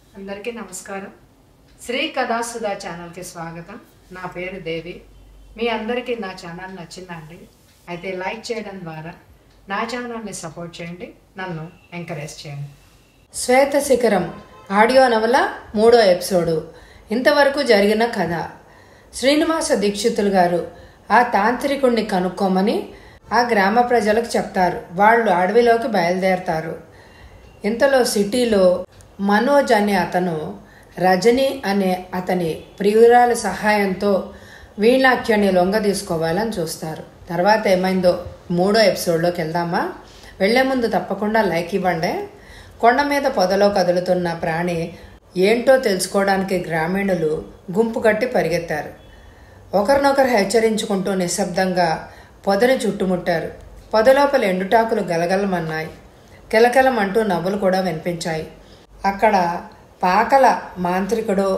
అందరికీ నమస్కారం శ్రీ కథాసుధా ఛానల్కి స్వాగతం నా పేరు దేవి మీ అందరికీ నా ఛానల్ నచ్చిందండి అయితే లైక్ చేయడం ద్వారా నా ఛానల్ని సపోర్ట్ చేయండి నన్ను ఎంకరేజ్ చేయండి శ్వేత శిఖరం ఆడియో నవల మూడో ఎపిసోడు ఇంతవరకు జరిగిన కథ శ్రీనివాస దీక్షితులు గారు ఆ తాంత్రికుణ్ణి కనుక్కోమని ఆ గ్రామ ప్రజలకు చెప్తారు వాళ్ళు అడవిలోకి బయలుదేరతారు ఇంతలో సిటీలో మనోజ్ అనే అతను రజని అనే అతని ప్రియురాల సహాయంతో వీణాఖ్యాన్ని లొంగ తీసుకోవాలని చూస్తారు తర్వాత ఏమైందో మూడో ఎపిసోడ్లోకి వెళ్దామా వెళ్లే ముందు తప్పకుండా లైక్ ఇవ్వండి కొండ మీద పొదలో కదులుతున్న ప్రాణి ఏంటో తెలుసుకోవడానికి గ్రామీణులు గుంపు కట్టి పరిగెత్తారు ఒకరినొకరు హెచ్చరించుకుంటూ నిశ్శబ్దంగా పొదని చుట్టుముట్టారు పొదలోపల ఎండుటాకులు గలగలమన్నాయి కిలకిలమంటూ నవ్వులు కూడా వినిపించాయి అక్కడ పాకల మాంత్రికుడో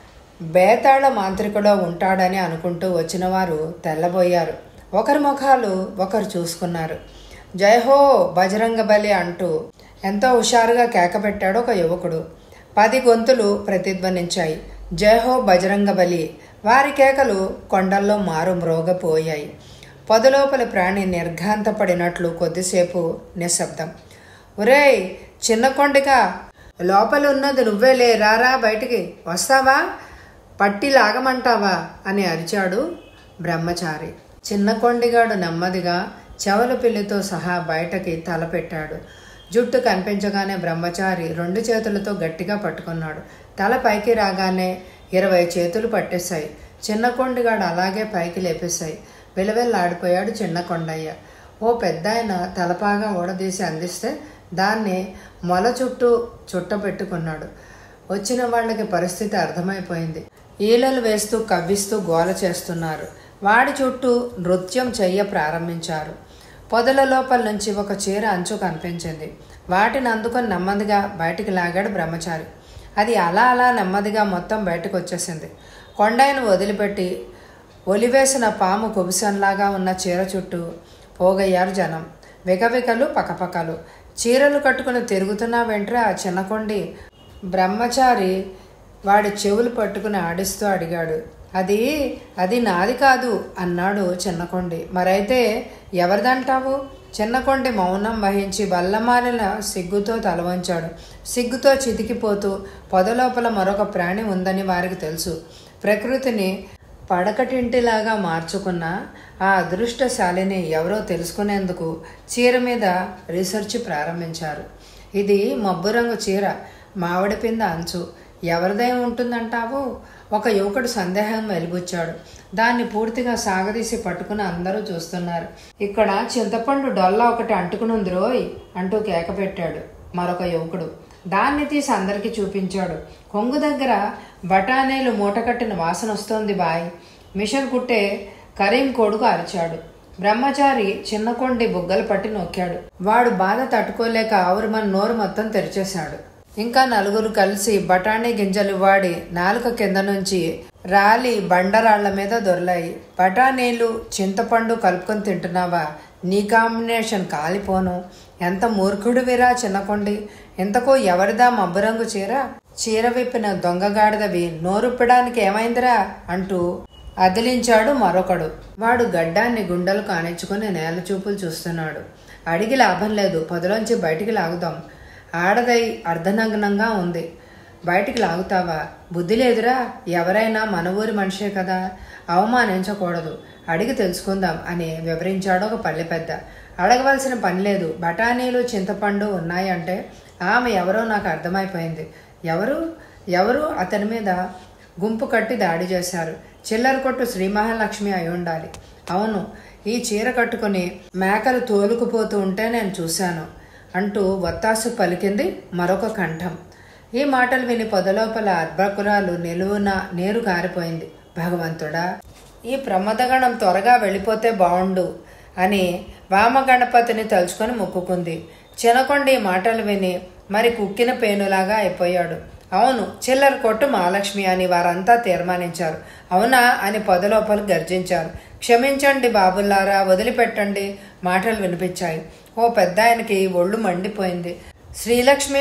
బేతాళ మాంత్రికుడో ఉంటాడని అనుకుంటూ వచ్చిన వారు తెల్లబోయారు ఒకరి ముఖాలు ఒకరు చూసుకున్నారు జయహో బజరంగ బలి అంటూ ఎంతో హుషారుగా కేకపెట్టాడు ఒక యువకుడు పది గొంతులు ప్రతిధ్వనించాయి జయహో బజరంగ బలి వారి కేకలు కొండల్లో మారు మ్రోగపోయాయి పొదలోపలి ప్రాణి నిర్ఘాంతపడినట్లు కొద్దిసేపు నిశ్శబ్దం ఒరేయ్ చిన్న కొండిగా లోపల ఉన్నది నువ్వేలే రారా బయటికి వస్తావా పట్టి లాగమంటావా అని అరిచాడు బ్రహ్మచారి చిన్న కొండిగాడు నెమ్మదిగా చెవల పిల్లితో సహా బయటకి తలపెట్టాడు జుట్టు కనిపించగానే బ్రహ్మచారి రెండు చేతులతో గట్టిగా పట్టుకున్నాడు తల పైకి రాగానే ఇరవై చేతులు పట్టేశాయి చిన్న కొండిగాడు అలాగే పైకి లేపేశాయి విలవెల్లాడిపోయాడు చిన్న కొండయ్య ఓ పెద్ద ఆయన తలపాగా ఊడదీసి అందిస్తే దాన్ని మొల చుట్టూ చుట్టపెట్టుకున్నాడు వచ్చిన వాళ్ళకి పరిస్థితి అర్థమైపోయింది ఈలలు వేస్తూ కవ్విస్తూ గోల చేస్తున్నారు వాడి చుట్టూ నృత్యం చెయ్య ప్రారంభించారు పొదల లోపల నుంచి ఒక చీర అంచు కనిపించింది వాటిని అందుకొని నెమ్మదిగా బయటికి లాగాడు బ్రహ్మచారి అది అలా అలా నెమ్మదిగా మొత్తం బయటకు వచ్చేసింది కొండైన వదిలిపెట్టి ఒలివేసిన పాము కుబిసంలాగా ఉన్న చీర చుట్టూ పోగయ్యారు జనం వికవికలు పకపకలు చీరలు కట్టుకుని తిరుగుతున్నా వెంట్రే ఆ చిన్నకొండి బ్రహ్మచారి వాడి చెవులు పట్టుకుని ఆడిస్తూ అడిగాడు అది అది నాది కాదు అన్నాడు చిన్నకొండి మరైతే ఎవరిదంటావు చిన్నకొండి మౌనం వహించి బల్లమాలిన సిగ్గుతో తల వంచాడు సిగ్గుతో చితికిపోతూ పొదలోపల మరొక ప్రాణి ఉందని వారికి తెలుసు ప్రకృతిని పడకటింటిలాగా మార్చుకున్న ఆ అదృష్టశాలిని ఎవరో తెలుసుకునేందుకు చీర మీద రీసెర్చ్ ప్రారంభించారు ఇది మబ్బు రంగు చీర మామిడి పింద అంచు ఎవరిదై ఉంటుందంటావు ఒక యువకుడు సందేహం వెలిబుచ్చాడు దాన్ని పూర్తిగా సాగదీసి పట్టుకుని అందరూ చూస్తున్నారు ఇక్కడ చింతపండు డొల్లా ఒకటి అంటుకునుంది రోయ్ అంటూ కేక పెట్టాడు మరొక యువకుడు దాన్ని తీసి అందరికీ చూపించాడు కొంగు దగ్గర బఠానీలు మూటకట్టిన వాసన వస్తోంది బాయ్ మిషన్ కుట్టే కరీం కొడుకు అరిచాడు బ్రహ్మచారి చిన్న కొండి బుగ్గలు పట్టి నొక్కాడు వాడు బాధ తట్టుకోలేక ఆవురుమని నోరు మొత్తం తెరిచేశాడు ఇంకా నలుగురు కలిసి బఠానీ గింజలు వాడి నాలుక కింద నుంచి రాలి బండరాళ్ల మీద దొరలాయి బఠానీలు చింతపండు కలుపుకొని తింటున్నావా నీ కాంబినేషన్ కాలిపోను ఎంత మూర్ఖుడివిరా చిన్నకొండి ఇంతకు ఎవరిదా మబ్బురంగు చీర చీర విప్పిన దొంగగాడిదవి నోరుప్పడానికి ఏమైందిరా అంటూ అదిలించాడు మరొకడు వాడు గడ్డాన్ని గుండెలు కానిచ్చుకుని నేల చూపులు చూస్తున్నాడు అడిగి లాభం లేదు పొదలోంచి బయటికి లాగుదాం ఆడదై అర్ధనగ్నంగా ఉంది బయటికి లాగుతావా బుద్ధి లేదురా ఎవరైనా మన ఊరి మనిషే కదా అవమానించకూడదు అడిగి తెలుసుకుందాం అని వివరించాడు ఒక పల్లె పెద్ద అడగవలసిన పని లేదు బఠానీలు చింతపండు ఉన్నాయంటే ఆమె ఎవరో నాకు అర్థమైపోయింది ఎవరు ఎవరు అతని మీద గుంపు కట్టి దాడి చేశారు చిల్లర కొట్టు శ్రీ మహాలక్ష్మి అయి ఉండాలి అవును ఈ చీర కట్టుకుని మేకలు తోలుకుపోతూ ఉంటే నేను చూశాను అంటూ వత్తాసు పలికింది మరొక కంఠం ఈ మాటలు విని పొదలోపల అర్భకురాలు నిలువున నీరు కారిపోయింది భగవంతుడా ఈ ప్రమదగణం త్వరగా వెళ్ళిపోతే బావుండు అని వామగణపతిని తలుచుకొని మొక్కుకుంది చినకొండి మాటలు విని మరి కుక్కిన పేనులాగా అయిపోయాడు అవును చిల్లర కొట్టు మహాలక్ష్మి అని వారంతా తీర్మానించారు అవునా అని పొదలోపల గర్జించారు క్షమించండి బాబుల్లారా వదిలిపెట్టండి మాటలు వినిపించాయి ఓ పెద్ద ఆయనకి ఒళ్ళు మండిపోయింది శ్రీలక్ష్మి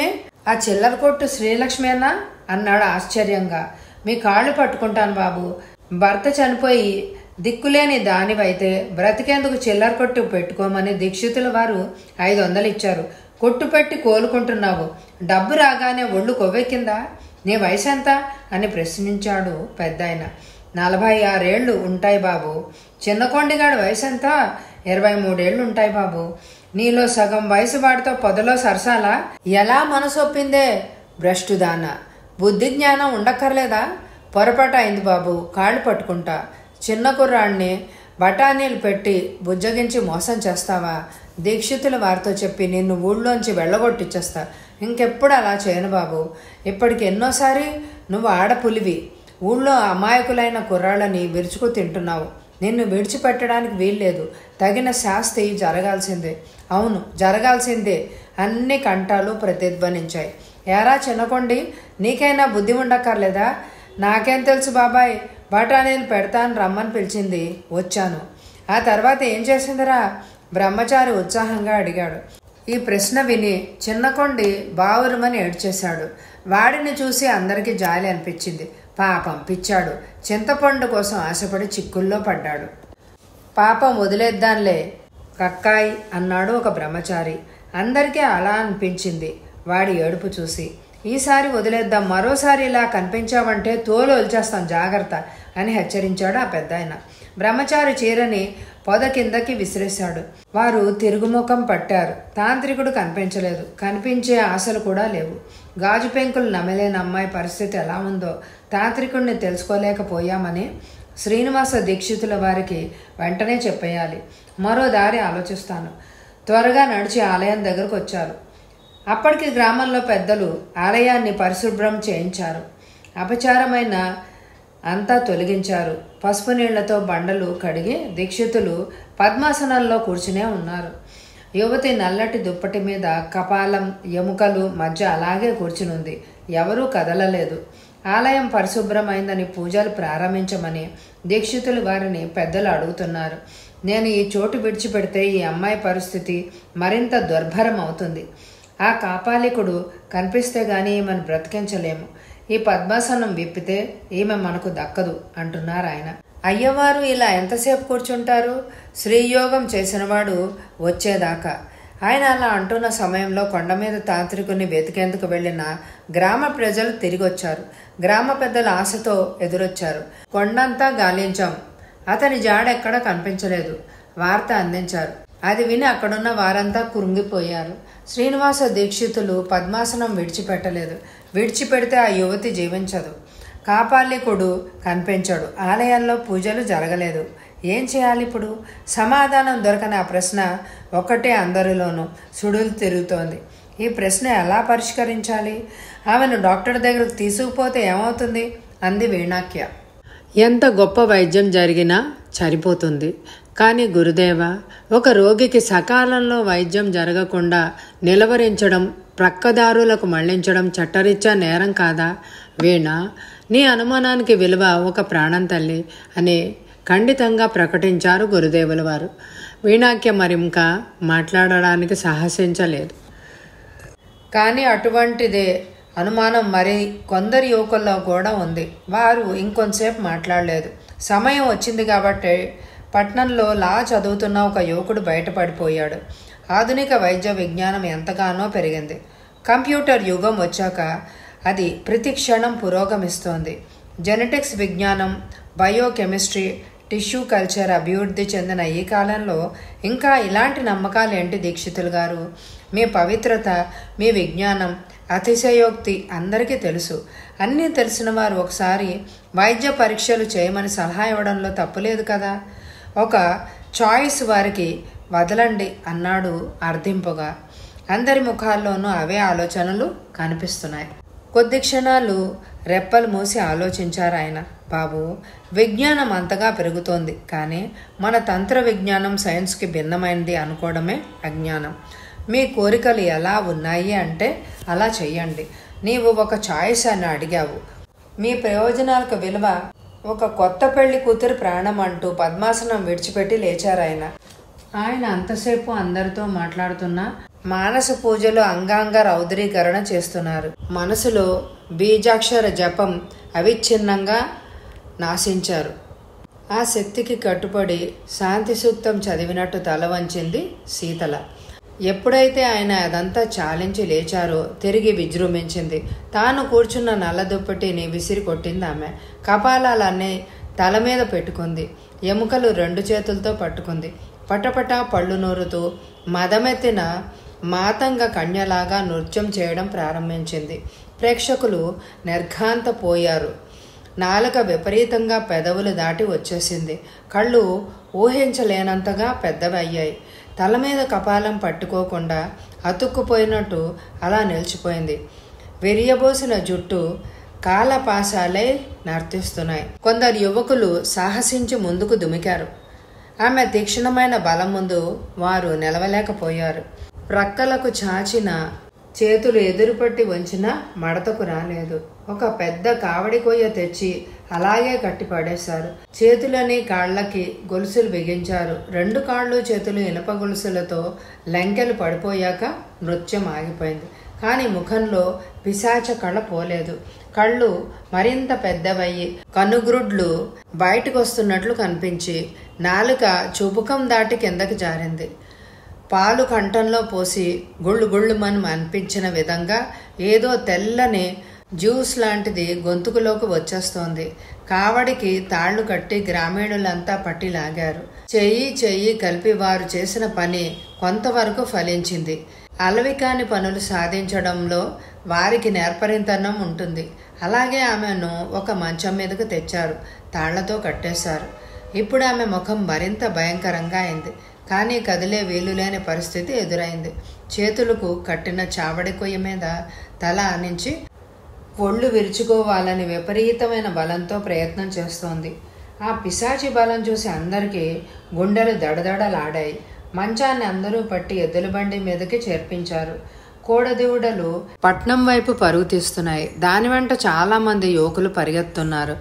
ఆ చిల్లర కొట్టు శ్రీలక్ష్మి అన్నా అన్నాడు ఆశ్చర్యంగా మీ కాళ్ళు పట్టుకుంటాను బాబు భర్త చనిపోయి దిక్కులేని దానివైతే బ్రతికేందుకు చిల్లర కొట్టు పెట్టుకోమని దీక్షితుల వారు ఐదు వందలు ఇచ్చారు కొట్టు పెట్టి కోలుకుంటున్నావు డబ్బు రాగానే ఒళ్ళు కొవ్వెక్కిందా నీ వయసు ఎంత అని ప్రశ్నించాడు పెద్దాయన నలభై ఆరేళ్లు ఉంటాయి బాబు చిన్న కొండిగాడి వయసు ఎంత ఇరవై మూడేళ్లు ఉంటాయి బాబు నీలో సగం వయసు వాడితో పొదలో సరసాలా ఎలా మనసొప్పిందే భ్రష్టుదాన బుద్ధి జ్ఞానం ఉండక్కర్లేదా పొరపాటు అయింది బాబు కాళ్ళు పట్టుకుంటా చిన్న కుర్రాడిని బఠానీలు పెట్టి బుజ్జగించి మోసం చేస్తావా దీక్షితుల వారితో చెప్పి నిన్ను ఊళ్ళోంచి వెళ్ళగొట్టిచ్చేస్తా ఇంకెప్పుడు అలా చేయను బాబు ఇప్పటికి ఎన్నోసారి నువ్వు ఆడపులివి ఊళ్ళో అమాయకులైన కుర్రాళ్ళని విరుచుకు తింటున్నావు నిన్ను విడిచిపెట్టడానికి వీల్లేదు తగిన శాస్తి జరగాల్సిందే అవును జరగాల్సిందే అన్ని కంఠాలు ప్రతిధ్వనించాయి ఏరా చిన్నకొండి నీకైనా బుద్ధి ఉండక్కర్లేదా నాకేం తెలుసు బాబాయ్ బఠానీలు పెడతాను రమ్మని పిలిచింది వచ్చాను ఆ తర్వాత ఏం చేసిందిరా బ్రహ్మచారి ఉత్సాహంగా అడిగాడు ఈ ప్రశ్న విని చిన్నకొండి బావురమని ఏడ్చేశాడు వాడిని చూసి అందరికీ జాలి అనిపించింది పాపం పిచ్చాడు చింతపండు కోసం ఆశపడి చిక్కుల్లో పడ్డాడు పాపం వదిలేద్దాంలే కక్కాయ్ అన్నాడు ఒక బ్రహ్మచారి అందరికీ అలా అనిపించింది వాడి ఏడుపు చూసి ఈసారి వదిలేద్దాం మరోసారి ఇలా కనిపించావంటే తోలు వదిలేస్తాం జాగ్రత్త అని హెచ్చరించాడు ఆ పెద్దాయన బ్రహ్మచారి చీరని పొద కిందకి విసిరేశాడు వారు తిరుగుముఖం పట్టారు తాంత్రికుడు కనిపించలేదు కనిపించే ఆశలు కూడా లేవు గాజు పెంకులు నమ్మలేని అమ్మాయి పరిస్థితి ఎలా ఉందో తాంత్రికుడిని తెలుసుకోలేకపోయామని శ్రీనివాస దీక్షితుల వారికి వెంటనే చెప్పేయాలి మరో దారి ఆలోచిస్తాను త్వరగా నడిచి ఆలయం దగ్గరకు వచ్చారు అప్పటికి గ్రామంలో పెద్దలు ఆలయాన్ని పరిశుభ్రం చేయించారు అపచారమైన అంతా తొలగించారు పసుపు నీళ్లతో బండలు కడిగి దీక్షితులు పద్మాసనంలో కూర్చునే ఉన్నారు యువతి నల్లటి దుప్పటి మీద కపాలం ఎముకలు మధ్య అలాగే కూర్చునుంది ఎవరూ కదలలేదు ఆలయం పరిశుభ్రమైందని పూజలు ప్రారంభించమని దీక్షితులు వారిని పెద్దలు అడుగుతున్నారు నేను ఈ చోటు విడిచిపెడితే ఈ అమ్మాయి పరిస్థితి మరింత దుర్భరం అవుతుంది ఆ కాపాలికుడు కనిపిస్తే గాని ఈమెను బ్రతికించలేము ఈ పద్మాసనం విప్పితే ఈమె మనకు దక్కదు అంటున్నారు ఆయన అయ్యవారు ఇలా ఎంతసేపు కూర్చుంటారు శ్రీయోగం చేసినవాడు వచ్చేదాకా ఆయన అలా అంటున్న సమయంలో కొండ మీద తాంత్రికుని వెతికేందుకు వెళ్ళిన గ్రామ ప్రజలు తిరిగి వచ్చారు గ్రామ పెద్దల ఆశతో ఎదురొచ్చారు కొండంతా గాలించాం అతని జాడెక్కడా కనిపించలేదు వార్త అందించారు అది విని అక్కడున్న వారంతా కురుంగిపోయారు శ్రీనివాస దీక్షితులు పద్మాసనం విడిచిపెట్టలేదు విడిచిపెడితే ఆ యువతి జీవించదు కాపాలికుడు కనిపించాడు ఆలయాల్లో పూజలు జరగలేదు ఏం చేయాలి ఇప్పుడు సమాధానం దొరకని ఆ ప్రశ్న ఒక్కటే అందరిలోనూ సుడులు తిరుగుతోంది ఈ ప్రశ్న ఎలా పరిష్కరించాలి ఆమెను డాక్టర్ దగ్గరకు తీసుకుపోతే ఏమవుతుంది అంది వీణాక్య ఎంత గొప్ప వైద్యం జరిగినా చనిపోతుంది కానీ గురుదేవ ఒక రోగికి సకాలంలో వైద్యం జరగకుండా నిలవరించడం ప్రక్కదారులకు మళ్లించడం చట్టరీత్యా నేరం కాదా వీణ నీ అనుమానానికి విలువ ఒక ప్రాణం తల్లి అని ఖండితంగా ప్రకటించారు గురుదేవుల వారు వీణాక్య మరింకా మాట్లాడడానికి సాహసించలేదు కానీ అటువంటిదే అనుమానం మరి కొందరి యువకుల్లో కూడా ఉంది వారు ఇంకొంతసేపు మాట్లాడలేదు సమయం వచ్చింది కాబట్టి పట్నంలో లా చదువుతున్న ఒక యువకుడు బయటపడిపోయాడు ఆధునిక వైద్య విజ్ఞానం ఎంతగానో పెరిగింది కంప్యూటర్ యుగం వచ్చాక అది ప్రతి క్షణం పురోగమిస్తోంది జెనెటిక్స్ విజ్ఞానం బయోకెమిస్ట్రీ టిష్యూ కల్చర్ అభివృద్ధి చెందిన ఈ కాలంలో ఇంకా ఇలాంటి నమ్మకాలు ఏంటి దీక్షితులు గారు మీ పవిత్రత మీ విజ్ఞానం అతిశయోక్తి అందరికీ తెలుసు అన్నీ తెలిసిన వారు ఒకసారి వైద్య పరీక్షలు చేయమని సలహా ఇవ్వడంలో తప్పులేదు కదా ఒక చాయిస్ వారికి వదలండి అన్నాడు అర్థింపుగా అందరి ముఖాల్లోనూ అవే ఆలోచనలు కనిపిస్తున్నాయి కొద్ది క్షణాలు రెప్పలు మూసి ఆలోచించారు ఆయన బాబు విజ్ఞానం అంతగా పెరుగుతోంది కానీ మన తంత్ర విజ్ఞానం సైన్స్కి భిన్నమైనది అనుకోవడమే అజ్ఞానం మీ కోరికలు ఎలా ఉన్నాయి అంటే అలా చెయ్యండి నీవు ఒక చాయిస్ అని అడిగావు మీ ప్రయోజనాలకు విలువ ఒక కొత్త పెళ్లి కూతురు ప్రాణం అంటూ పద్మాసనం విడిచిపెట్టి లేచారు ఆయన ఆయన అంతసేపు అందరితో మాట్లాడుతున్నా మానస పూజలో అంగాంగ రౌద్రీకరణ చేస్తున్నారు మనసులో బీజాక్షర జపం అవిచ్ఛిన్నంగా నాశించారు ఆ శక్తికి కట్టుబడి శాంతి సూక్తం చదివినట్టు తల వంచింది శీతల ఎప్పుడైతే ఆయన అదంతా చాలించి లేచారో తిరిగి విజృంభించింది తాను కూర్చున్న నల్ల దుప్పటిని విసిరి కొట్టింది ఆమె కపాలాలన్నీ తల మీద పెట్టుకుంది ఎముకలు రెండు చేతులతో పట్టుకుంది పటపట పళ్ళు నూరుతూ మదమెత్తిన మాతంగ కన్యలాగా నృత్యం చేయడం ప్రారంభించింది ప్రేక్షకులు నిర్ఘాంతపోయారు నాలుక విపరీతంగా పెదవులు దాటి వచ్చేసింది కళ్ళు ఊహించలేనంతగా పెద్దవయ్యాయి తల మీద కపాలం పట్టుకోకుండా అతుక్కుపోయినట్టు అలా నిలిచిపోయింది విరియబోసిన జుట్టు కాలపాసాలే నర్తిస్తున్నాయి కొందరు యువకులు సాహసించి ముందుకు దుమికారు ఆమె తీక్షణమైన బలం ముందు వారు నిలవలేకపోయారు ప్రక్కలకు చాచిన చేతులు ఎదురుపట్టి వంచిన మడతకు రాలేదు ఒక పెద్ద కావడి కొయ్య తెచ్చి అలాగే కట్టి పడేశారు చేతులని కాళ్ళకి గొలుసులు బిగించారు రెండు కాళ్ళు చేతులు ఇనప గొలుసులతో లంకెలు పడిపోయాక నృత్యం ఆగిపోయింది కానీ ముఖంలో పిశాచ కళ పోలేదు కళ్ళు మరింత పెద్దవయ్యి కనుగ్రుడ్లు బయటకు వస్తున్నట్లు కనిపించి నాలుక చూపుకం దాటి కిందకి జారింది పాలు కంఠంలో పోసి గుళ్ళు గుళ్ళుమని అనిపించిన విధంగా ఏదో తెల్లని జ్యూస్ లాంటిది గొంతుకులోకి వచ్చేస్తోంది కావడికి తాళ్లు కట్టి గ్రామీణులంతా పట్టి లాగారు చెయ్యి చెయ్యి కలిపి వారు చేసిన పని కొంతవరకు ఫలించింది అలవికాని పనులు సాధించడంలో వారికి నేర్పరింతనం ఉంటుంది అలాగే ఆమెను ఒక మంచం మీదకు తెచ్చారు తాళ్లతో కట్టేశారు ఇప్పుడు ఆమె ముఖం మరింత భయంకరంగా అయింది కానీ కదిలే వీలు లేని పరిస్థితి ఎదురైంది చేతులకు కట్టిన చావడి కొయ్య మీద తల ఆనించి ఒళ్ళు విరుచుకోవాలని విపరీతమైన బలంతో ప్రయత్నం చేస్తోంది ఆ పిశాచి బలం చూసి అందరికీ గుండెలు దడదడలాడాయి మంచాన్ని అందరూ పట్టి ఎద్దుల బండి మీదకి చేర్పించారు కోడదివుడలు పట్నం వైపు పరుగు తీస్తున్నాయి దాని వెంట చాలా మంది యువకులు పరిగెత్తున్నారు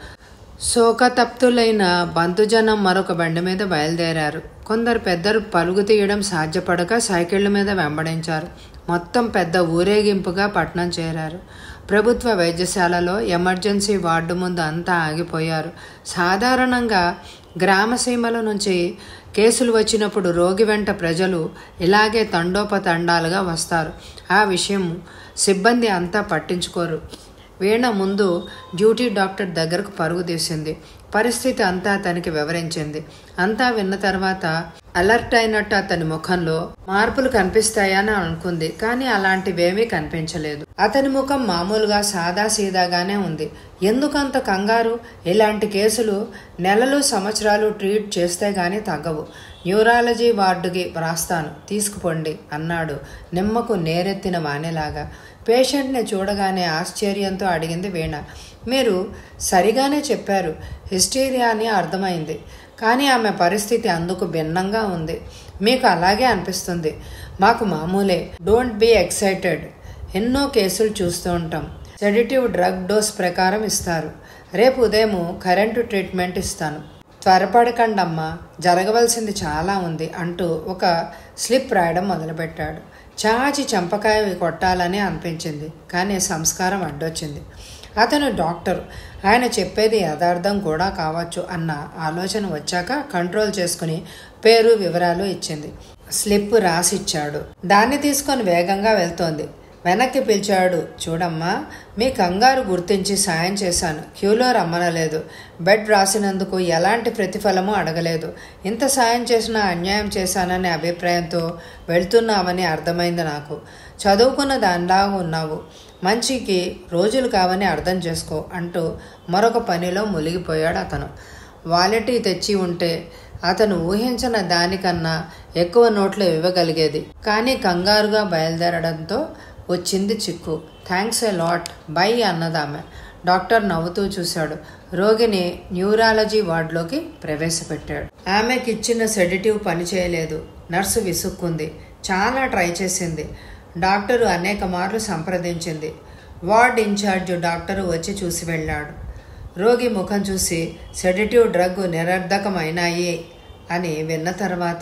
శోకతప్తులైన బంధుజనం మరొక బండి మీద బయలుదేరారు కొందరు పెద్దలు పరుగు తీయడం సాధ్యపడక సైకిళ్ల మీద వెంబడించారు మొత్తం పెద్ద ఊరేగింపుగా పట్నం చేరారు ప్రభుత్వ వైద్యశాలలో ఎమర్జెన్సీ వార్డు ముందు అంతా ఆగిపోయారు సాధారణంగా గ్రామసీమల నుంచి కేసులు వచ్చినప్పుడు రోగి వెంట ప్రజలు ఇలాగే తండోపతండాలుగా వస్తారు ఆ విషయం సిబ్బంది అంతా పట్టించుకోరు వీణ ముందు డ్యూటీ డాక్టర్ దగ్గరకు పరుగు తీసింది పరిస్థితి అంతా అతనికి వివరించింది అంతా విన్న తర్వాత అలర్ట్ అయినట్టు అతని ముఖంలో మార్పులు కనిపిస్తాయని అనుకుంది కానీ అలాంటివేమీ కనిపించలేదు అతని ముఖం మామూలుగా సాదా సీదాగానే ఉంది ఎందుకంత కంగారు ఇలాంటి కేసులు నెలలు సంవత్సరాలు ట్రీట్ చేస్తే గాని తగ్గవు న్యూరాలజీ వార్డుకి వ్రాస్తాను తీసుకుపోండి అన్నాడు నిమ్మకు నేరెత్తిన వాణిలాగా పేషెంట్ని చూడగానే ఆశ్చర్యంతో అడిగింది వీణ మీరు సరిగానే చెప్పారు హిస్టీరియా అని అర్థమైంది కానీ ఆమె పరిస్థితి అందుకు భిన్నంగా ఉంది మీకు అలాగే అనిపిస్తుంది మాకు మామూలే డోంట్ బీ ఎక్సైటెడ్ ఎన్నో కేసులు చూస్తూ ఉంటాం సెడిటివ్ డ్రగ్ డోస్ ప్రకారం ఇస్తారు రేపు ఉదయం కరెంటు ట్రీట్మెంట్ ఇస్తాను త్వరపడకండమ్మా జరగవలసింది చాలా ఉంది అంటూ ఒక స్లిప్ రాయడం మొదలుపెట్టాడు చాచి చంపకాయ కొట్టాలని అనిపించింది కానీ సంస్కారం అడ్డొచ్చింది అతను డాక్టర్ ఆయన చెప్పేది యథార్థం కూడా కావచ్చు అన్న ఆలోచన వచ్చాక కంట్రోల్ చేసుకుని పేరు వివరాలు ఇచ్చింది స్లిప్ రాసిచ్చాడు దాన్ని తీసుకొని వేగంగా వెళ్తోంది వెనక్కి పిలిచాడు చూడమ్మా మీ కంగారు గుర్తించి సాయం చేశాను క్యూలో రమ్మనలేదు బెడ్ రాసినందుకు ఎలాంటి ప్రతిఫలమూ అడగలేదు ఇంత సాయం చేసినా అన్యాయం చేశాననే అభిప్రాయంతో వెళ్తున్నామని అర్థమైంది నాకు చదువుకున్న దానిలాగా ఉన్నావు మంచికి రోజులు కావని అర్థం చేసుకో అంటూ మరొక పనిలో మునిగిపోయాడు అతను వాలెటీ తెచ్చి ఉంటే అతను ఊహించిన దానికన్నా ఎక్కువ నోట్లు ఇవ్వగలిగేది కానీ కంగారుగా బయలుదేరడంతో వచ్చింది చిక్కు థ్యాంక్స్ ఎ లాట్ బై అన్నదామె డాక్టర్ నవ్వుతూ చూశాడు రోగిని న్యూరాలజీ వార్డులోకి ప్రవేశపెట్టాడు ఆమెకిచ్చిన సెడిటివ్ పనిచేయలేదు నర్సు విసుక్కుంది చాలా ట్రై చేసింది డాక్టరు అనేక మార్లు సంప్రదించింది వార్డ్ ఇన్ఛార్జ్ డాక్టరు వచ్చి చూసి వెళ్ళాడు రోగి ముఖం చూసి సెడిటివ్ డ్రగ్ నిరర్ధకమైనాయి అని విన్న తర్వాత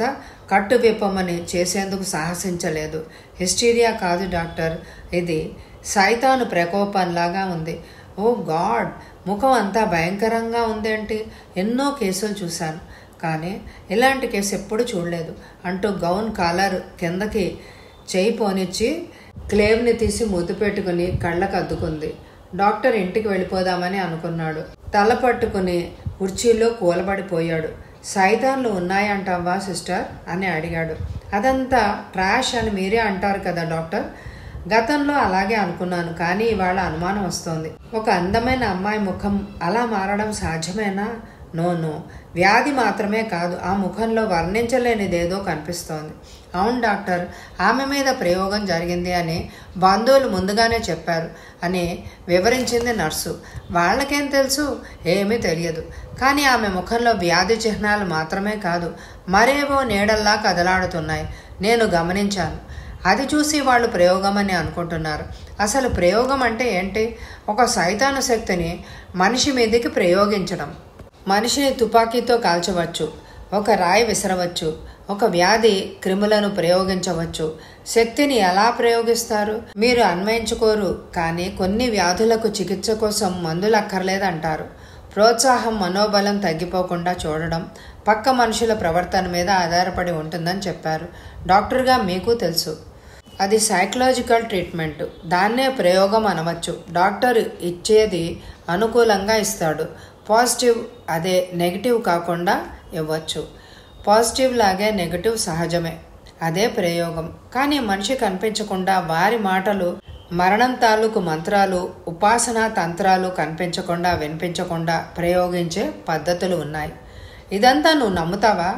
కట్టు విప్పమని చేసేందుకు సాహసించలేదు హిస్టీరియా కాదు డాక్టర్ ఇది సైతాను ప్రకోపంలాగా ఉంది ఓ గాడ్ ముఖం అంతా భయంకరంగా ఉందేంటి ఎన్నో కేసులు చూశాను కానీ ఇలాంటి కేసు ఎప్పుడు చూడలేదు అంటూ గౌన్ కాలర్ కిందకి చేయి పోనిచ్చి క్లేవ్ని తీసి ముద్దు పెట్టుకుని కళ్ళకు అద్దుకుంది డాక్టర్ ఇంటికి వెళ్ళిపోదామని అనుకున్నాడు తల పట్టుకుని కుర్చీలో కూలబడిపోయాడు సైతాన్లు ఉన్నాయంటావా సిస్టర్ అని అడిగాడు అదంతా ట్రాష్ అని మీరే అంటారు కదా డాక్టర్ గతంలో అలాగే అనుకున్నాను కానీ ఇవాళ అనుమానం వస్తోంది ఒక అందమైన అమ్మాయి ముఖం అలా మారడం సాధ్యమేనా నో నో వ్యాధి మాత్రమే కాదు ఆ ముఖంలో వర్ణించలేనిదేదో కనిపిస్తోంది అవును డాక్టర్ ఆమె మీద ప్రయోగం జరిగింది అని బంధువులు ముందుగానే చెప్పారు అని వివరించింది నర్సు వాళ్ళకేం తెలుసు ఏమీ తెలియదు కానీ ఆమె ముఖంలో వ్యాధి చిహ్నాలు మాత్రమే కాదు మరేవో నీడల్లా కదలాడుతున్నాయి నేను గమనించాను అది చూసి వాళ్ళు ప్రయోగమని అనుకుంటున్నారు అసలు ప్రయోగం అంటే ఏంటి ఒక సైతాను శక్తిని మనిషి మీదకి ప్రయోగించడం మనిషిని తుపాకీతో కాల్చవచ్చు ఒక రాయి విసరవచ్చు ఒక వ్యాధి క్రిములను ప్రయోగించవచ్చు శక్తిని ఎలా ప్రయోగిస్తారు మీరు అన్వయించుకోరు కానీ కొన్ని వ్యాధులకు చికిత్స కోసం మందులు అక్కర్లేదంటారు ప్రోత్సాహం మనోబలం తగ్గిపోకుండా చూడడం పక్క మనుషుల ప్రవర్తన మీద ఆధారపడి ఉంటుందని చెప్పారు డాక్టర్గా మీకు తెలుసు అది సైకలాజికల్ ట్రీట్మెంట్ దాన్నే ప్రయోగం అనవచ్చు డాక్టర్ ఇచ్చేది అనుకూలంగా ఇస్తాడు పాజిటివ్ అదే నెగిటివ్ కాకుండా ఇవ్వచ్చు పాజిటివ్ లాగే నెగిటివ్ సహజమే అదే ప్రయోగం కానీ మనిషి కనిపించకుండా వారి మాటలు మరణం తాలూకు మంత్రాలు ఉపాసనా తంత్రాలు కనిపించకుండా వినిపించకుండా ప్రయోగించే పద్ధతులు ఉన్నాయి ఇదంతా నువ్వు నమ్ముతావా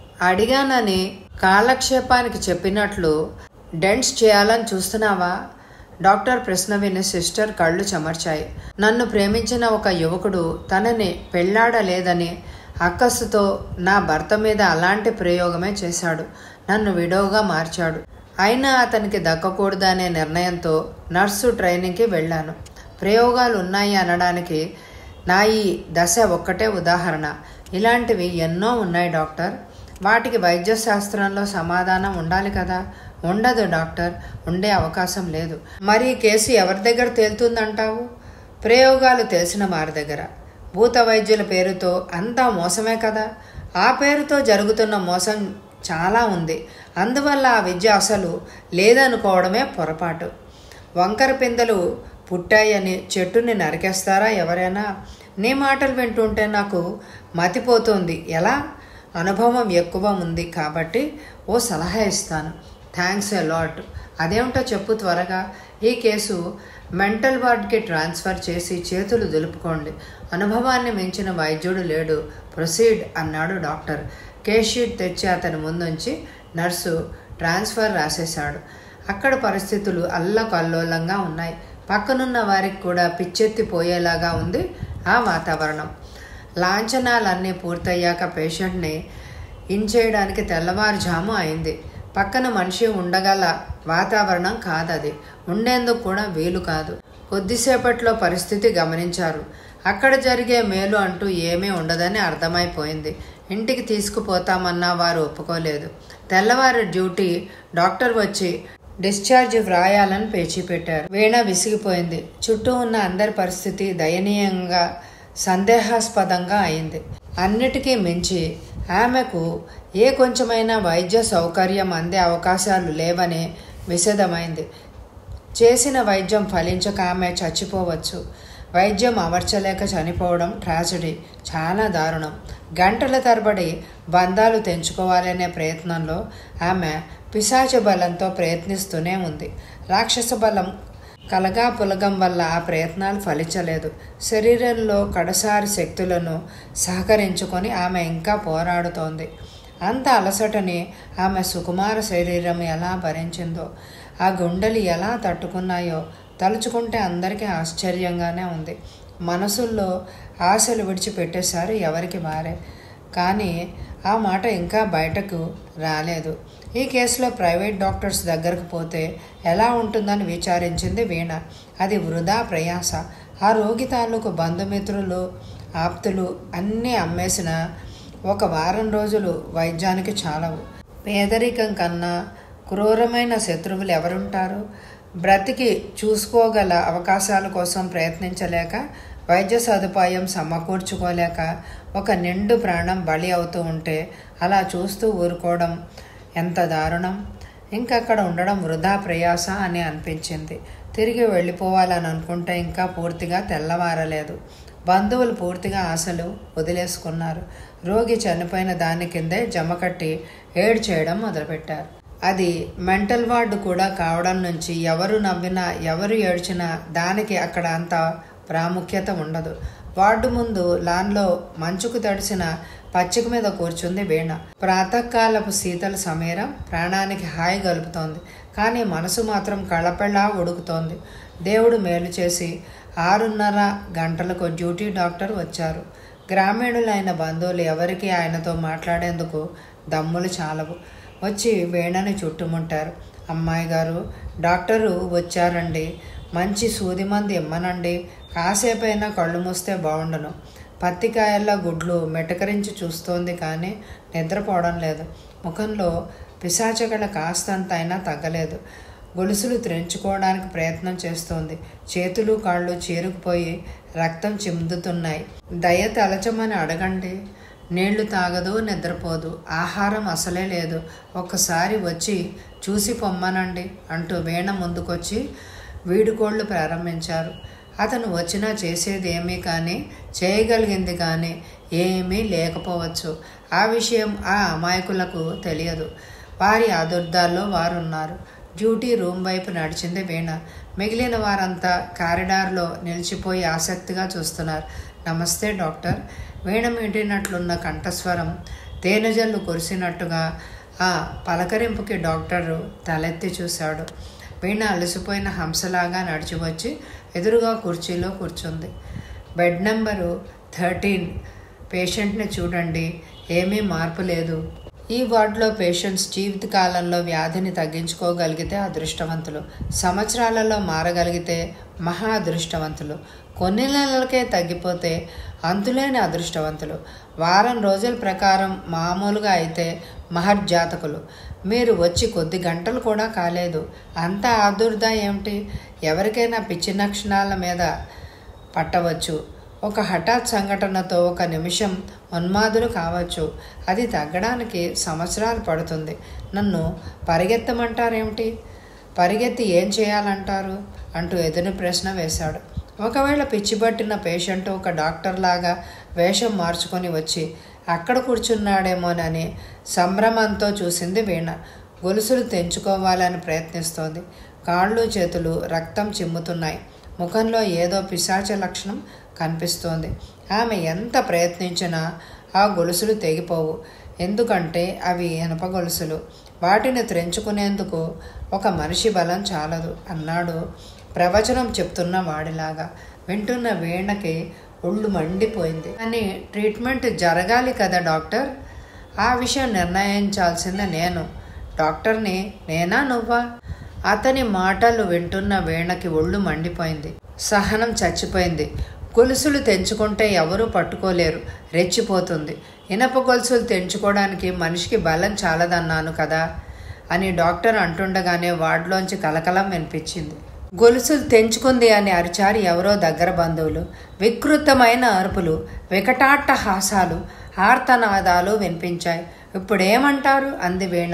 అడిగానని కాలక్షేపానికి చెప్పినట్లు డెంట్స్ చేయాలని చూస్తున్నావా డాక్టర్ ప్రశ్న విని సిస్టర్ కళ్ళు చెమర్చాయి నన్ను ప్రేమించిన ఒక యువకుడు తనని పెళ్లాడలేదని అక్కస్సుతో నా భర్త మీద అలాంటి ప్రయోగమే చేశాడు నన్ను విడోగా మార్చాడు అయినా అతనికి దక్కకూడదనే నిర్ణయంతో నర్సు ట్రైనింగ్కి వెళ్ళాను ప్రయోగాలు ఉన్నాయి అనడానికి నా ఈ దశ ఒక్కటే ఉదాహరణ ఇలాంటివి ఎన్నో ఉన్నాయి డాక్టర్ వాటికి వైద్య శాస్త్రంలో సమాధానం ఉండాలి కదా ఉండదు డాక్టర్ ఉండే అవకాశం లేదు మరి ఈ కేసు ఎవరి దగ్గర తేలుతుందంటావు ప్రయోగాలు తెలిసిన వారి దగ్గర భూత వైద్యుల పేరుతో అంతా మోసమే కదా ఆ పేరుతో జరుగుతున్న మోసం చాలా ఉంది అందువల్ల ఆ విద్య అసలు లేదనుకోవడమే పొరపాటు వంకర పిందెలు పుట్టాయని చెట్టుని నరికేస్తారా ఎవరైనా నీ మాటలు వింటుంటే నాకు మతిపోతుంది ఎలా అనుభవం ఎక్కువ ఉంది కాబట్టి ఓ సలహా ఇస్తాను థ్యాంక్స్ ఎ లాట్ అదేమిటో చెప్పు త్వరగా ఈ కేసు మెంటల్ వార్డ్కి ట్రాన్స్ఫర్ చేసి చేతులు దులుపుకోండి అనుభవాన్ని మించిన వైద్యుడు లేడు ప్రొసీడ్ అన్నాడు డాక్టర్ కేస్ షీట్ తెచ్చి అతని ముందుంచి నర్సు ట్రాన్స్ఫర్ రాసేశాడు అక్కడ పరిస్థితులు అల్లకల్లోలంగా ఉన్నాయి పక్కనున్న వారికి కూడా పిచ్చెత్తిపోయేలాగా ఉంది ఆ వాతావరణం లాంఛనాలన్నీ పూర్తయ్యాక పేషెంట్ని ఇంచేయడానికి తెల్లవారుజాము అయింది పక్కన మనిషి ఉండగల వాతావరణం కాదది ఉండేందుకు కూడా వీలు కాదు కొద్దిసేపట్లో పరిస్థితి గమనించారు అక్కడ జరిగే మేలు అంటూ ఏమీ ఉండదని అర్థమైపోయింది ఇంటికి తీసుకుపోతామన్నా వారు ఒప్పుకోలేదు తెల్లవారు డ్యూటీ డాక్టర్ వచ్చి డిశ్చార్జ్ వ్రాయాలని పేచీ పెట్టారు వీణ విసిగిపోయింది చుట్టూ ఉన్న అందరి పరిస్థితి దయనీయంగా సందేహాస్పదంగా అయింది అన్నిటికీ మించి ఆమెకు ఏ కొంచెమైనా వైద్య సౌకర్యం అందే అవకాశాలు లేవని విషదమైంది చేసిన వైద్యం ఫలించక ఆమె చచ్చిపోవచ్చు వైద్యం అమర్చలేక చనిపోవడం ట్రాజడీ చాలా దారుణం గంటల తరబడి బంధాలు తెంచుకోవాలనే ప్రయత్నంలో ఆమె పిశాచ బలంతో ప్రయత్నిస్తూనే ఉంది రాక్షస బలం కలగా పులగం వల్ల ఆ ప్రయత్నాలు ఫలించలేదు శరీరంలో కడసారి శక్తులను సహకరించుకొని ఆమె ఇంకా పోరాడుతోంది అంత అలసటని ఆమె సుకుమార శరీరం ఎలా భరించిందో ఆ గుండెలు ఎలా తట్టుకున్నాయో తలుచుకుంటే అందరికీ ఆశ్చర్యంగానే ఉంది మనసుల్లో ఆశలు విడిచిపెట్టేశారు ఎవరికి వారే కానీ ఆ మాట ఇంకా బయటకు రాలేదు ఈ కేసులో ప్రైవేట్ డాక్టర్స్ దగ్గరకు పోతే ఎలా ఉంటుందని విచారించింది వీణ అది వృధా ప్రయాస ఆ రోగి తాలూకు బంధుమిత్రులు ఆప్తులు అన్నీ అమ్మేసిన ఒక వారం రోజులు వైద్యానికి చాలవు పేదరికం కన్నా క్రూరమైన శత్రువులు ఎవరుంటారు బ్రతికి చూసుకోగల అవకాశాల కోసం ప్రయత్నించలేక వైద్య సదుపాయం సమకూర్చుకోలేక ఒక నిండు ప్రాణం బలి అవుతూ ఉంటే అలా చూస్తూ ఊరుకోవడం ఎంత దారుణం ఇంకా అక్కడ ఉండడం వృధా ప్రయాస అని అనిపించింది తిరిగి వెళ్ళిపోవాలని అనుకుంటే ఇంకా పూర్తిగా తెల్లవారలేదు బంధువులు పూర్తిగా ఆశలు వదిలేసుకున్నారు రోగి చనిపోయిన దాని కిందే జమకట్టి ఏడు చేయడం మొదలుపెట్టారు అది మెంటల్ వార్డు కూడా కావడం నుంచి ఎవరు నవ్వినా ఎవరు ఏడ్చినా దానికి అక్కడ అంత ప్రాముఖ్యత ఉండదు వార్డు ముందు లాన్లో మంచుకు తడిసిన పచ్చిక మీద కూర్చుంది వీణ ప్రాతకాలపు శీతల సమీరం ప్రాణానికి హాయి గలుపుతోంది కానీ మనసు మాత్రం కళపెళ్ళా ఉడుకుతోంది దేవుడు మేలు చేసి ఆరున్నర గంటలకు డ్యూటీ డాక్టర్ వచ్చారు గ్రామీణులైన బంధువులు ఎవరికి ఆయనతో మాట్లాడేందుకు దమ్ములు చాలవు వచ్చి వీణని చుట్టుముంటారు అమ్మాయి గారు డాక్టరు వచ్చారండి మంచి సూది మంది ఇమ్మనండి కాసేపైనా కళ్ళు మూస్తే బాగుండను పత్తికాయల్లో గుడ్లు మెటకరించి చూస్తోంది కానీ నిద్రపోవడం లేదు ముఖంలో పిశాచగల కాస్తంత అయినా తగ్గలేదు గొలుసులు త్రెంచుకోవడానికి ప్రయత్నం చేస్తోంది చేతులు కాళ్ళు చీరుకుపోయి రక్తం చిమ్దుతున్నాయి దయ తలచమని అడగండి నీళ్లు తాగదు నిద్రపోదు ఆహారం అసలే లేదు ఒక్కసారి వచ్చి చూసి పొమ్మనండి అంటూ వీణ ముందుకొచ్చి వీడుకోళ్లు ప్రారంభించారు అతను వచ్చినా చేసేది ఏమీ కానీ చేయగలిగింది కానీ ఏమీ లేకపోవచ్చు ఆ విషయం ఆ అమాయకులకు తెలియదు వారి ఆదుర్దాల్లో వారున్నారు డ్యూటీ రూమ్ వైపు నడిచింది వీణ మిగిలిన వారంతా కారిడార్లో నిలిచిపోయి ఆసక్తిగా చూస్తున్నారు నమస్తే డాక్టర్ వీణ మీటినట్లున్న కంఠస్వరం తేనెజల్లు కురిసినట్టుగా ఆ పలకరింపుకి డాక్టరు తలెత్తి చూశాడు వీణ అలసిపోయిన హంసలాగా నడిచి వచ్చి ఎదురుగా కుర్చీలో కూర్చుంది బెడ్ నెంబరు థర్టీన్ పేషెంట్ని చూడండి ఏమీ మార్పు లేదు ఈ వార్డులో పేషెంట్స్ జీవితకాలంలో వ్యాధిని తగ్గించుకోగలిగితే అదృష్టవంతులు సంవత్సరాలలో మారగలిగితే మహా అదృష్టవంతులు కొన్ని నెలలకే తగ్గిపోతే అంతులేని అదృష్టవంతులు వారం రోజుల ప్రకారం మామూలుగా అయితే మహర్జాతకులు మీరు వచ్చి కొద్ది గంటలు కూడా కాలేదు అంత ఆదుర్ద ఏమిటి ఎవరికైనా పిచ్చి లక్షణాల మీద పట్టవచ్చు ఒక హఠాత్ సంఘటనతో ఒక నిమిషం ఉన్మాదులు కావచ్చు అది తగ్గడానికి సంవత్సరాలు పడుతుంది నన్ను పరిగెత్తమంటారేమిటి పరిగెత్తి ఏం చేయాలంటారు అంటూ ఎదురు ప్రశ్న వేశాడు ఒకవేళ పిచ్చిబట్టిన పేషెంట్ ఒక డాక్టర్ లాగా వేషం మార్చుకొని వచ్చి అక్కడ కూర్చున్నాడేమోనని సంభ్రమంతో చూసింది వీణ గొలుసులు తెంచుకోవాలని ప్రయత్నిస్తోంది కాళ్ళు చేతులు రక్తం చిమ్ముతున్నాయి ముఖంలో ఏదో పిశాచ లక్షణం కనిపిస్తోంది ఆమె ఎంత ప్రయత్నించినా ఆ గొలుసులు తెగిపోవు ఎందుకంటే అవి ఇనప గొలుసులు వాటిని త్రెంచుకునేందుకు ఒక మనిషి బలం చాలదు అన్నాడు ప్రవచనం చెప్తున్న వాడిలాగా వింటున్న వీణకి ఒళ్ళు మండిపోయింది కానీ ట్రీట్మెంట్ జరగాలి కదా డాక్టర్ ఆ విషయం నిర్ణయించాల్సింది నేను డాక్టర్ని నేనా నువ్వా అతని మాటలు వింటున్న వీణకి ఒళ్ళు మండిపోయింది సహనం చచ్చిపోయింది గొలుసులు తెంచుకుంటే ఎవరూ పట్టుకోలేరు రెచ్చిపోతుంది ఇనప గొలుసులు తెంచుకోవడానికి మనిషికి బలం చాలదన్నాను కదా అని డాక్టర్ అంటుండగానే వార్డులోంచి కలకలం వినిపించింది గొలుసులు తెంచుకుంది అని అరిచారు ఎవరో దగ్గర బంధువులు వికృతమైన అరుపులు వికటాట్ట హాసాలు ఆర్తనాదాలు వినిపించాయి ఇప్పుడేమంటారు అంది వీణ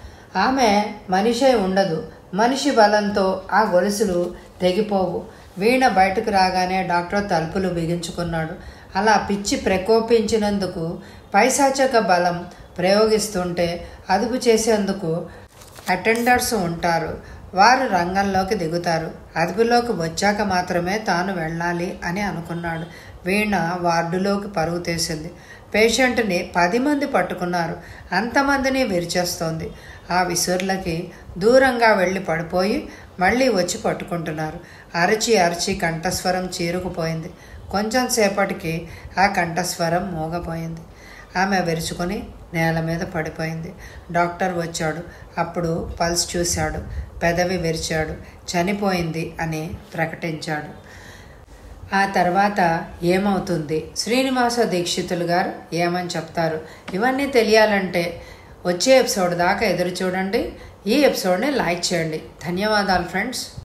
ఆమె మనిషే ఉండదు మనిషి బలంతో ఆ గొలుసులు తెగిపోవు వీణ బయటకు రాగానే డాక్టర్ తలుపులు బిగించుకున్నాడు అలా పిచ్చి ప్రకోపించినందుకు పైశాచక బలం ప్రయోగిస్తుంటే అదుపు చేసేందుకు అటెండర్స్ ఉంటారు వారు రంగంలోకి దిగుతారు అదుపులోకి వచ్చాక మాత్రమే తాను వెళ్ళాలి అని అనుకున్నాడు వీణ వార్డులోకి పరుగు తీసింది పేషెంట్ని పది మంది పట్టుకున్నారు అంతమందిని విరిచేస్తోంది ఆ విసుర్లకి దూరంగా వెళ్ళి పడిపోయి మళ్ళీ వచ్చి పట్టుకుంటున్నారు అరచి అరచి కంఠస్వరం చీరుకుపోయింది కొంచెం సేపటికి ఆ కంఠస్వరం మోగపోయింది ఆమె విరుచుకొని నేల మీద పడిపోయింది డాక్టర్ వచ్చాడు అప్పుడు పల్స్ చూశాడు పెదవి విరిచాడు చనిపోయింది అని ప్రకటించాడు ఆ తర్వాత ఏమవుతుంది శ్రీనివాస దీక్షితులు గారు ఏమని చెప్తారు ఇవన్నీ తెలియాలంటే వచ్చే ఎపిసోడ్ దాకా ఎదురు చూడండి ఈ ఎపిసోడ్ని లైక్ చేయండి ధన్యవాదాలు ఫ్రెండ్స్